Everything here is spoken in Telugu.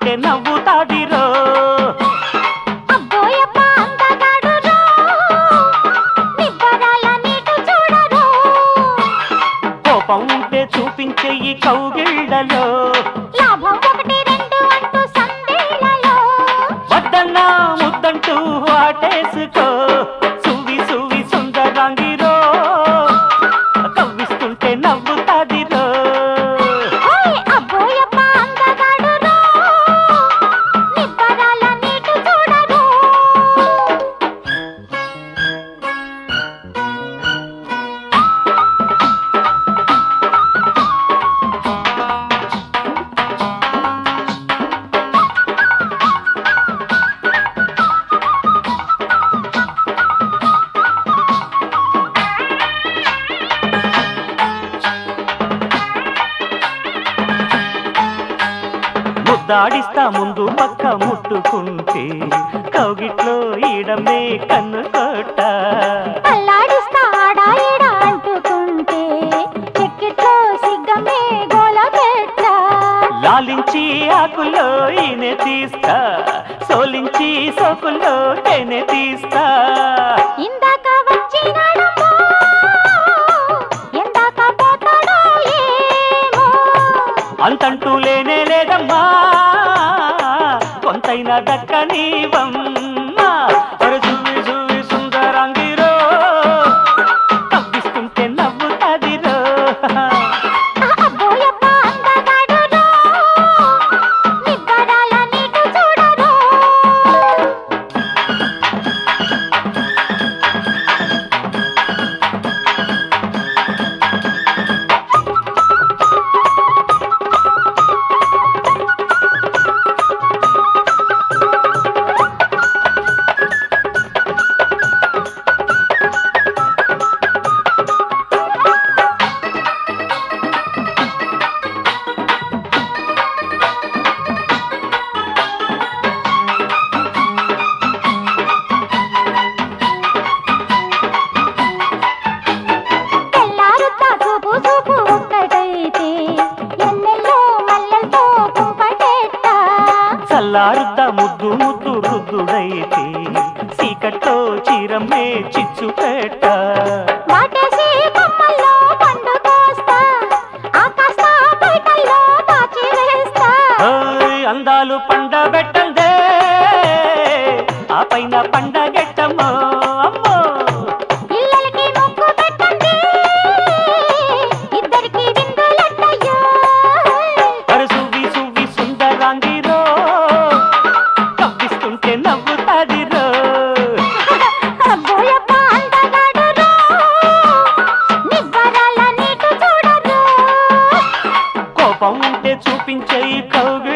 కవ్విస్తుంటే నవ్వుతాదిరో అబ్బోయప్ప అందగాడు రో నిబ్బరాల నీటు చూడరు కోపం ఉంటే చూపించే ఈ కౌగిళ్ళలో లాభం ఒకటి రెండు అంటూ సందేళ్లలో వద్దన్నా ముద్దంటూ వాటేసుకో సువి సువి సుందరాంగిరో కవ్విస్తుంటే నవ్వుతాదిరో ఓయ్ అబ్బోయప్ప అందగాడు రో నిబ్బరాల నీటు చూడరు ముద్దాడిస్తా ముందు పక్క ముట్టుకుంటే కౌగిట్లో ఈడమే కన్ను కొట్ట అల్లాడిస్తా ఆడా ఈడా అంటుకుంటే చెక్కిట్లో సిగ్గమే గోల పెట్ట లాలించి ఆకుల్లో ఈనె తీస్తా సోలించి సోకుల్లో తేనె తీస్తా ఇందాక వచ్చినాడమ్మో ఎందాక పోతాడో ఏమో అంతంటూ లేనే లేదమ్మా కొంతైనా దక్కనీవమ్మా ఒరే జువి జువి సుందరాంగిరో తప్పిస్తుంటే నవ్వుతాదిరో అబ్బోయప్ప అందగాడు రో నిబ్బరాల నీటు చూడరు తెల్లారుతా చూపు చూపు ఒక్కటైతే ఎన్నెల్లో మల్లెలతో కుంపటెట్ట చల్లారుద్ద ముద్దు ముద్దు రుద్దుడైతే చీకట్లో చీరమ్మే చిచ్చు పెట్ట వాటేసి కొమ్మల్లో పండు కోస్తా ఆకాశ బయటల్లో దాచి వేస్తా ఓయ్ అందాలు పండబెట్టందే ఆ పైన పండగెట్టమ్మో అమ్మో పిల్లలకి ముక్కు పెట్టండి ఇద్దరికి విందులట్టయ్యో అరే సువ్వి సువ్వి సుందరాంగిరో కవ్విస్తుంటే నవ్వుతాదిరో అబ్బోయప్ప అందగాడు రో నిబ్బరాల నీటు చూడరు కోపం ఉంటే చూపించే ఈ కౌగిళ్ళలో